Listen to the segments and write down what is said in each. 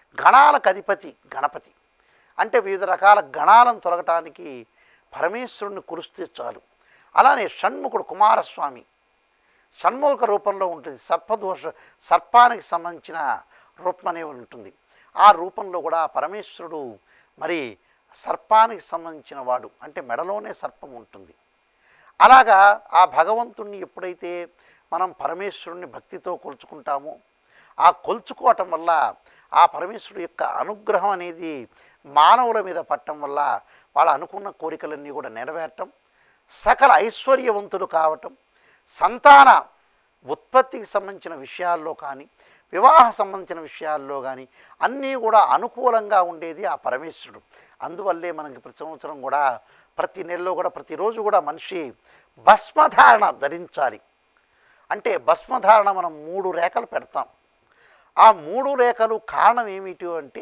గణాలకు అధిపతి గణపతి అంటే వివిధ రకాల గణాలను తొలగటానికి పరమేశ్వరుని కురిస్తే చాలు అలానే షణ్ముఖుడు కుమారస్వామి షణ్ముఖ రూపంలో ఉంటుంది సర్పదోష సర్పానికి సంబంధించిన రూపం అనేది ఉంటుంది ఆ రూపంలో కూడా పరమేశ్వరుడు మరి సర్పానికి సంబంధించిన వాడు అంటే మెడలోనే సర్పం ఉంటుంది అలాగా ఆ భగవంతుణ్ణి ఎప్పుడైతే మనం పరమేశ్వరుణ్ణి భక్తితో కొలుచుకుంటామో ఆ కొలుచుకోవటం వల్ల ఆ పరమేశ్వరుడు యొక్క అనుగ్రహం అనేది మానవుల మీద పట్టడం వల్ల వాళ్ళ అనుకున్న కోరికలన్నీ కూడా నెరవేరటం సకల ఐశ్వర్యవంతులు కావటం సంతాన ఉత్పత్తికి సంబంధించిన విషయాల్లో కానీ వివాహ సంబంధించిన విషయాల్లో కానీ అన్నీ కూడా అనుకూలంగా ఉండేది ఆ పరమేశ్వరుడు అందువల్లే మనకి ప్రతి సంవత్సరం కూడా ప్రతి నెలలో కూడా ప్రతిరోజు కూడా మనిషి భస్మధారణ ధరించాలి అంటే భస్మధారణ మనం మూడు రేఖలు పెడతాం ఆ మూడు రేఖలు కారణం ఏమిటి అంటే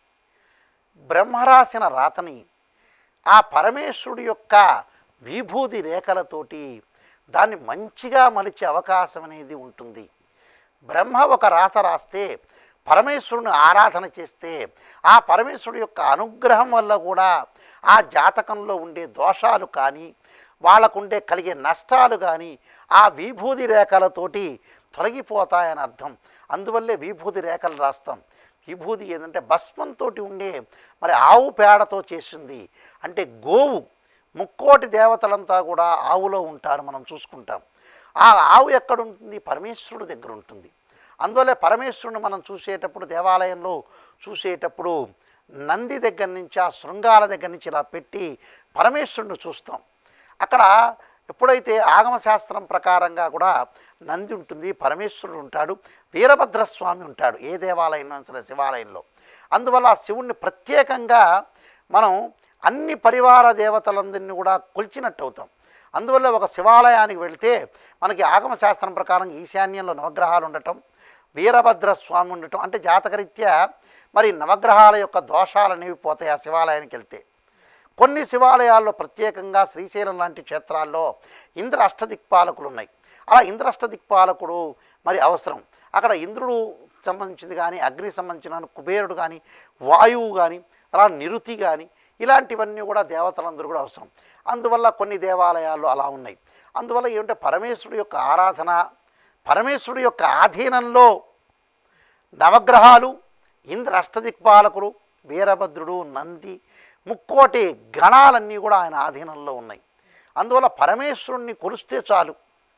బ్రహ్మరాసిన రాతని ఆ పరమేశ్వరుడి యొక్క విభూది రేఖలతోటి దాన్ని మంచిగా మలిచే అవకాశం అనేది ఉంటుంది బ్రహ్మ ఒక రాత రాస్తే పరమేశ్వరుని ఆరాధన చేస్తే ఆ పరమేశ్వరుడు యొక్క అనుగ్రహం వల్ల కూడా ఆ జాతకంలో ఉండే దోషాలు కానీ వాళ్ళకుండే కలిగే నష్టాలు కానీ ఆ విభూది రేఖలతోటి తొలగిపోతాయని అర్థం అందువల్లే విభూది రేఖలు రాస్తాం విభూది ఏంటంటే భస్మంతో ఉండే మరి ఆవు పేడతో చేసింది అంటే గోవు ముక్కోటి దేవతలంతా కూడా ఆవులో ఉంటారు మనం చూసుకుంటాం ఆ ఆవు ఎక్కడ ఉంటుంది పరమేశ్వరుడు దగ్గర ఉంటుంది అందువల్లే పరమేశ్వరుని మనం చూసేటప్పుడు దేవాలయంలో చూసేటప్పుడు నంది దగ్గర నుంచి ఆ శృంగాల దగ్గర నుంచి ఇలా పెట్టి పరమేశ్వరుని చూస్తాం అక్కడ ఎప్పుడైతే ఆగమ శాస్త్రం ప్రకారంగా కూడా నంది ఉంటుంది పరమేశ్వరుడు ఉంటాడు వీరభద్రస్వామి ఉంటాడు ఏ దేవాలయంలో సరే శివాలయంలో అందువల్ల ఆ శివుణ్ణి ప్రత్యేకంగా మనం అన్ని పరివార దేవతలందరినీ కూడా కొలిచినట్టు అవుతాం అందువల్ల ఒక శివాలయానికి వెళితే మనకి ఆగమ శాస్త్రం ప్రకారం ఈశాన్యంలో నవగ్రహాలు ఉండటం వీరభద్ర స్వామి ఉండటం అంటే జాతకరీత్యా మరి నవగ్రహాల యొక్క దోషాలు అనేవి పోతాయి ఆ శివాలయానికి వెళ్తే కొన్ని శివాలయాల్లో ప్రత్యేకంగా శ్రీశైలం లాంటి క్షేత్రాల్లో ఇంద్ర అష్టదిక్పాలకులు ఉన్నాయి అలా ఇంద్ర అష్టదిక్పాలకుడు మరి అవసరం అక్కడ ఇంద్రుడు సంబంధించింది కానీ అగ్ని సంబంధించిన కుబేరుడు కానీ వాయువు కానీ అలా నిరుతి కానీ ఇలాంటివన్నీ కూడా దేవతలందరూ కూడా అవసరం అందువల్ల కొన్ని దేవాలయాల్లో అలా ఉన్నాయి అందువల్ల ఏమంటే పరమేశ్వరుడు యొక్క ఆరాధన పరమేశ్వరుడు యొక్క ఆధీనంలో నవగ్రహాలు ఇంద్ర అష్టదిక్పాలకుడు వీరభద్రుడు నంది ముక్కోటి గణాలన్నీ కూడా ఆయన ఆధీనంలో ఉన్నాయి అందువల్ల పరమేశ్వరుణ్ణి కొలిస్తే చాలు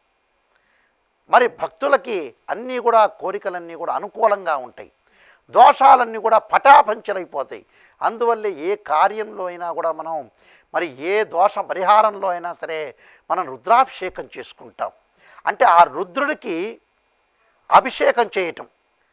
మరి భక్తులకి అన్నీ కూడా కోరికలన్నీ కూడా అనుకూలంగా ఉంటాయి దోషాలన్నీ కూడా పటాపంచలైపోతాయి అందువల్లే ఏ కార్యంలో అయినా కూడా మనం మరి ఏ దోష పరిహారంలో అయినా సరే మనం రుద్రాభిషేకం చేసుకుంటాం అంటే ఆ రుద్రుడికి అభిషేకం చేయటం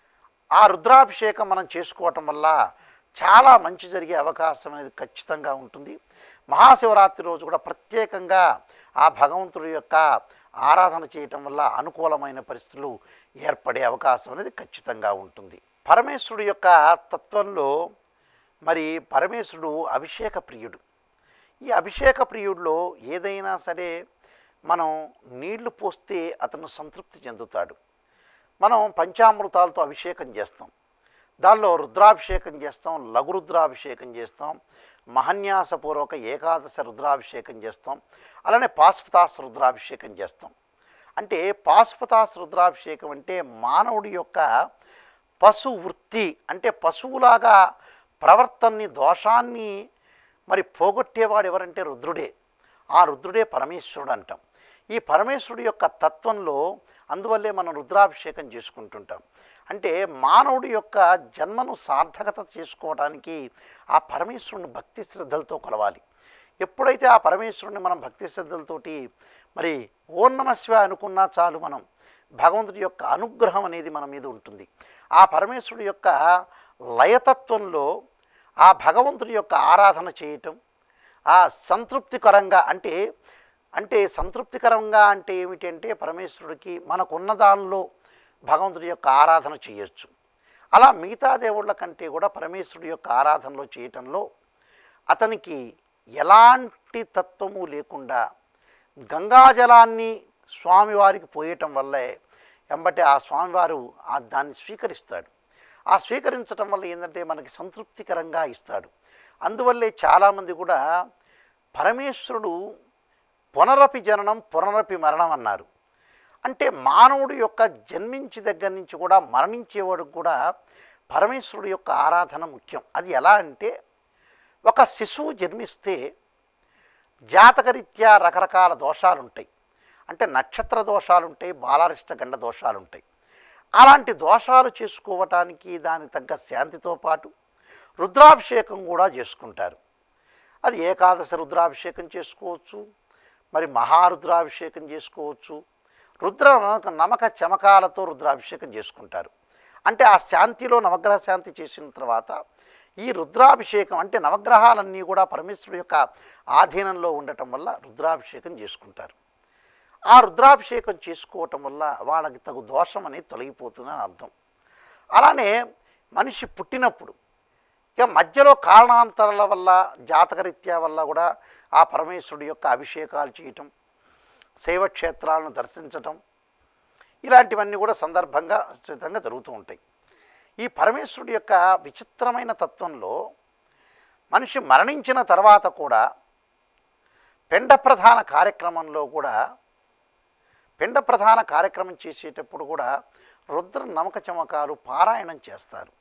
ఆ రుద్రాభిషేకం మనం చేసుకోవటం వల్ల చాలా మంచి జరిగే అవకాశం అనేది ఖచ్చితంగా ఉంటుంది మహాశివరాత్రి రోజు కూడా ప్రత్యేకంగా ఆ భగవంతుడి యొక్క ఆరాధన చేయటం వల్ల అనుకూలమైన పరిస్థితులు ఏర్పడే అవకాశం అనేది ఖచ్చితంగా ఉంటుంది పరమేశ్వరుడు యొక్క తత్వంలో మరి పరమేశ్వరుడు అభిషేక ప్రియుడు ఈ అభిషేక ప్రియుడిలో ఏదైనా సరే మనం నీళ్లు పోస్తే అతను సంతృప్తి చెందుతాడు మనం పంచామృతాలతో అభిషేకం చేస్తాం దానిలో రుద్రాభిషేకం చేస్తాం లఘు రుద్రాభిషేకం చేస్తాం మహన్యాసపూర్వక ఏకాదశ రుద్రాభిషేకం చేస్తాం అలానే పాశుపతాస రుద్రాభిషేకం చేస్తాం అంటే పాశుపతాస రుద్రాభిషేకం అంటే మానవుడి యొక్క పశు వృత్తి అంటే పశువులాగా ప్రవర్తనని దోషాన్ని మరి పోగొట్టేవాడు ఎవరంటే రుద్రుడే ఆ రుద్రుడే పరమేశ్వరుడు అంటాం ఈ పరమేశ్వరుడు యొక్క తత్వంలో అందువల్లే మనం రుద్రాభిషేకం చేసుకుంటుంటాం అంటే మానవుడి యొక్క జన్మను సార్థకత చేసుకోవడానికి ఆ పరమేశ్వరుని భక్తి శ్రద్ధలతో కొలవాలి ఎప్పుడైతే ఆ పరమేశ్వరుని మనం భక్తి శ్రద్ధలతోటి మరి ఓం నమ శివ అనుకున్నా చాలు మనం భగవంతుడి యొక్క అనుగ్రహం అనేది మన మీద ఉంటుంది ఆ పరమేశ్వరుడి యొక్క లయతత్వంలో ఆ భగవంతుడి యొక్క ఆరాధన చేయటం ఆ సంతృప్తికరంగా అంటే అంటే సంతృప్తికరంగా అంటే ఏమిటి అంటే పరమేశ్వరుడికి మనకున్న దానిలో భగవంతుడి యొక్క ఆరాధన చేయొచ్చు అలా మిగతా దేవుళ్ళ కంటే కూడా పరమేశ్వరుడి యొక్క ఆరాధనలో చేయటంలో అతనికి ఎలాంటి తత్వము లేకుండా గంగాజలాన్ని స్వామివారికి పోయటం వల్లే ఎంబటే ఆ స్వామివారు ఆ దాన్ని స్వీకరిస్తాడు ఆ స్వీకరించడం వల్ల ఏంటంటే మనకి సంతృప్తికరంగా ఇస్తాడు అందువల్లే చాలామంది కూడా పరమేశ్వరుడు పునరపి జననం పునరపి మరణం అన్నారు అంటే మానవుడు యొక్క జన్మించి దగ్గర నుంచి కూడా మరణించేవాడు కూడా పరమేశ్వరుడు యొక్క ఆరాధన ముఖ్యం అది ఎలా అంటే ఒక శిశువు జన్మిస్తే జాతకరీత్యా రకరకాల దోషాలు ఉంటాయి అంటే నక్షత్ర దోషాలు ఉంటాయి బాలారిష్ట గండ దోషాలు ఉంటాయి అలాంటి దోషాలు చేసుకోవటానికి దానికి తగ్గ శాంతితో పాటు రుద్రాభిషేకం కూడా చేసుకుంటారు అది ఏకాదశి రుద్రాభిషేకం చేసుకోవచ్చు మరి మహారుద్రాభిషేకం చేసుకోవచ్చు రుద్ర నమక- నమక చమకాలతో రుద్రాభిషేకం చేసుకుంటారు అంటే ఆ శాంతిలో నవగ్రహ శాంతి చేసిన తర్వాత ఈ రుద్రాభిషేకం అంటే నవగ్రహాలన్నీ కూడా పరమేశ్వరుడు యొక్క ఆధీనంలో ఉండటం వల్ల రుద్రాభిషేకం చేసుకుంటారు ఆ రుద్రాభిషేకం చేసుకోవటం వల్ల వాళ్ళకి తగు దోషం అనేది తొలగిపోతుందని అర్థం అలానే మనిషి పుట్టినప్పుడు ఇక మధ్యలో కారణాంతరాల వల్ల జాతకరీత్యా వల్ల కూడా ఆ పరమేశ్వరుడి యొక్క అభిషేకాలు చేయటం శైవక్షేత్రాలను దర్శించటం ఇలాంటివన్నీ కూడా సందర్భంగా ఖచ్చితంగా జరుగుతూ ఉంటాయి ఈ పరమేశ్వరుడి యొక్క విచిత్రమైన తత్వంలో మనిషి మరణించిన తర్వాత కూడా పిండ ప్రధాన కార్యక్రమంలో కూడా పిండ ప్రధాన కార్యక్రమం చేసేటప్పుడు కూడా రుద్ర నమక చమకాలు పారాయణం చేస్తారు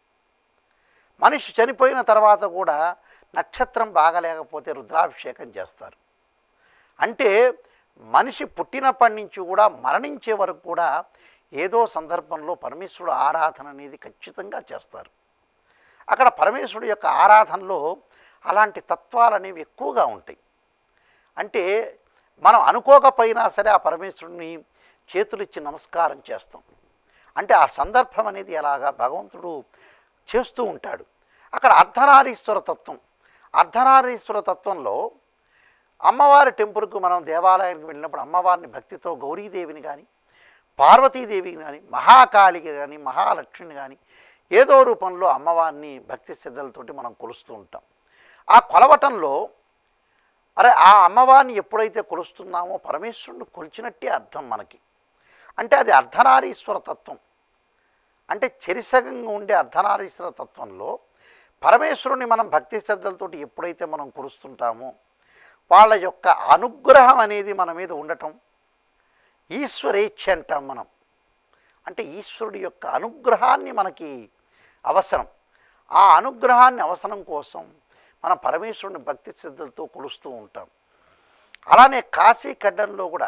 మనిషి చనిపోయిన తర్వాత కూడా నక్షత్రం బాగలేకపోతే రుద్రాభిషేకం చేస్తారు అంటే మనిషి పుట్టినప్పటి నుంచి కూడా మరణించే వరకు కూడా ఏదో సందర్భంలో పరమేశ్వరుడు ఆరాధన అనేది ఖచ్చితంగా చేస్తారు అక్కడ పరమేశ్వరుడు యొక్క ఆరాధనలో అలాంటి తత్వాలు అనేవి ఎక్కువగా ఉంటాయి అంటే మనం అనుకోకపోయినా సరే ఆ పరమేశ్వరుడిని చేతులిచ్చి నమస్కారం చేస్తాం అంటే ఆ సందర్భం అనేది ఎలాగా భగవంతుడు చేస్తూ ఉంటాడు అక్కడ అర్ధనారీశ్వర తత్వం అర్ధనారీశ్వర తత్వంలో అమ్మవారి టెంపుల్కు మనం దేవాలయానికి వెళ్ళినప్పుడు అమ్మవారిని భక్తితో గౌరీదేవిని కానీ పార్వతీదేవిని కానీ మహాకాళికి కానీ మహాలక్ష్మిని కానీ ఏదో రూపంలో అమ్మవారిని భక్తి శ్రద్ధలతోటి మనం కొలుస్తూ ఉంటాం ఆ కొలవటంలో అరే ఆ అమ్మవారిని ఎప్పుడైతే కొలుస్తున్నామో పరమేశ్వరుని కొలిచినట్టే అర్థం మనకి అంటే అది అర్ధనారీశ్వర తత్వం అంటే చెరిసగంగా ఉండే అర్ధనారీశ్వర తత్వంలో పరమేశ్వరుని మనం భక్తి శ్రద్ధలతోటి ఎప్పుడైతే మనం కొలుస్తుంటామో వాళ్ళ యొక్క అనుగ్రహం అనేది మన మీద ఉండటం ఈశ్వరేచ్ఛ అంటాం మనం అంటే ఈశ్వరుడి యొక్క అనుగ్రహాన్ని మనకి అవసరం ఆ అనుగ్రహాన్ని అవసరం కోసం మనం పరమేశ్వరుని భక్తి శ్రద్ధలతో కొలుస్తూ ఉంటాం అలానే కాశీ ఖడ్డంలో కూడా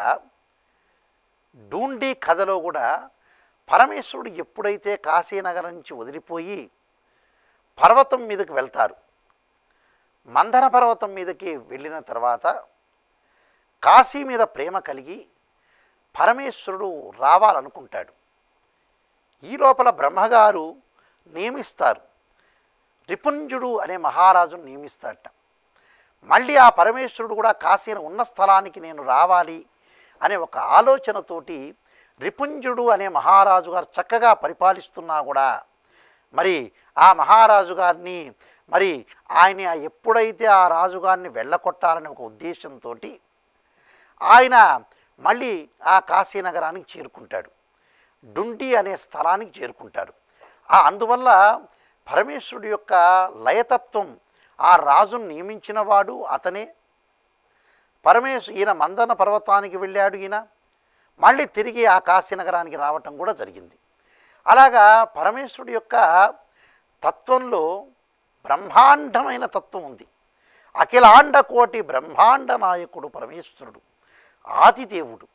డూండి కథలో కూడా పరమేశ్వరుడు ఎప్పుడైతే కాశీనగరం నుంచి వదిలిపోయి పర్వతం మీదకి వెళ్తారు మందర పర్వతం మీదకి వెళ్ళిన తర్వాత కాశీ మీద ప్రేమ కలిగి పరమేశ్వరుడు రావాలనుకుంటాడు ఈ లోపల బ్రహ్మగారు నియమిస్తారు రిపుంజుడు అనే మహారాజును నియమిస్తాడట మళ్ళీ ఆ పరమేశ్వరుడు కూడా కాశీన ఉన్న స్థలానికి నేను రావాలి అనే ఒక ఆలోచనతోటి రిపుంజుడు అనే మహారాజు గారు చక్కగా పరిపాలిస్తున్నా కూడా మరి ఆ మహారాజు గారిని మరి ఆయన ఎప్పుడైతే ఆ రాజుగారిని వెళ్ళకొట్టాలనే ఒక ఉద్దేశంతో ఆయన మళ్ళీ ఆ కాశీనగరానికి చేరుకుంటాడు డుండి అనే స్థలానికి చేరుకుంటాడు ఆ అందువల్ల పరమేశ్వరుడు యొక్క లయతత్వం ఆ రాజును నియమించిన వాడు అతనే పరమేశ్వ ఈయన మందన పర్వతానికి వెళ్ళాడు ఈయన మళ్ళీ తిరిగి ఆ కాశీనగరానికి రావటం కూడా జరిగింది అలాగా పరమేశ్వరుడు యొక్క తత్వంలో బ్రహ్మాండమైన తత్వం ఉంది అఖిలాండ కోటి బ్రహ్మాండ నాయకుడు పరమేశ్వరుడు ఆదిదేవుడు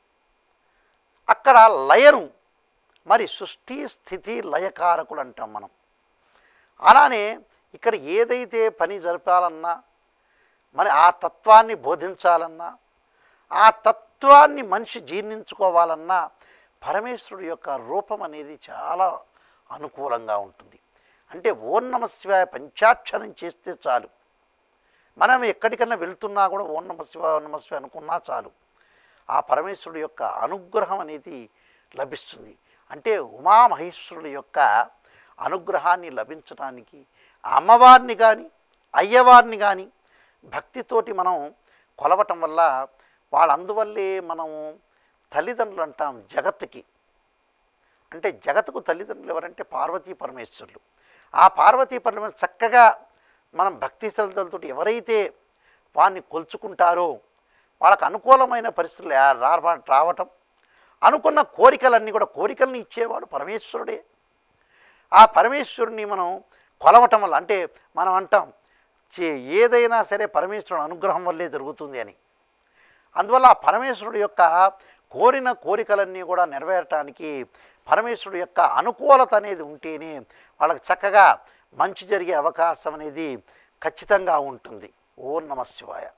అక్కడ లయను మరి సృష్టి స్థితి లయకారకులు అంటాం మనం అలానే ఇక్కడ ఏదైతే పని జరపాలన్నా మరి ఆ తత్వాన్ని బోధించాలన్నా ఆ తత్వాన్ని మనిషి జీర్ణించుకోవాలన్నా పరమేశ్వరుడు యొక్క రూపం అనేది చాలా అనుకూలంగా ఉంటుంది అంటే ఓం నమ శివాయ పంచాక్షరం చేస్తే చాలు మనం ఎక్కడికన్నా వెళ్తున్నా కూడా ఓం నమ శివాయ ఓం నమ శివాయ అనుకున్నా చాలు ఆ పరమేశ్వరుడు యొక్క అనుగ్రహం అనేది లభిస్తుంది అంటే ఉమామహేశ్వరుడు యొక్క అనుగ్రహాన్ని లభించడానికి అమ్మవారిని కానీ అయ్యవారిని కానీ భక్తితోటి మనం కొలవటం వల్ల వాళ్ళ అందువల్లే మనం తల్లిదండ్రులు అంటాం జగత్తుకి అంటే జగత్తుకు తల్లిదండ్రులు ఎవరంటే పార్వతీ పరమేశ్వరులు ఆ పార్వతీ పరమేశ్వరులు చక్కగా మనం భక్తి శ్రద్ధలతో ఎవరైతే వారిని కొలుచుకుంటారో వాళ్ళకు అనుకూలమైన పరిస్థితులు ఆ- రా- రావటం అనుకున్న కోరికలన్నీ కూడా కోరికల్ని ఇచ్చేవాడు పరమేశ్వరుడే ఆ పరమేశ్వరుని మనం కొలవటం వల్ల అంటే మనం అంటాం చే ఏదైనా సరే పరమేశ్వరుని అనుగ్రహం వల్లే జరుగుతుంది అని అందువల్ల ఆ పరమేశ్వరుడు యొక్క కోరిన కోరికలన్నీ కూడా నెరవేరటానికి పరమేశ్వరుడు యొక్క అనుకూలత అనేది ఉంటేనే వాళ్ళకి చక్కగా మంచి జరిగే అవకాశం అనేది ఖచ్చితంగా ఉంటుంది ఓం నమ శివాయ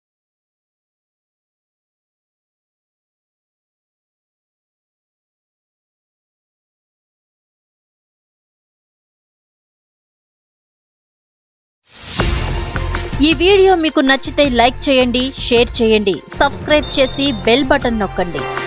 ఈ వీడియో మీకు నచ్చితే లైక్ చేయండి షేర్ చేయండి సబ్స్క్రైబ్ చేసి బెల్ బటన్ నొక్కండి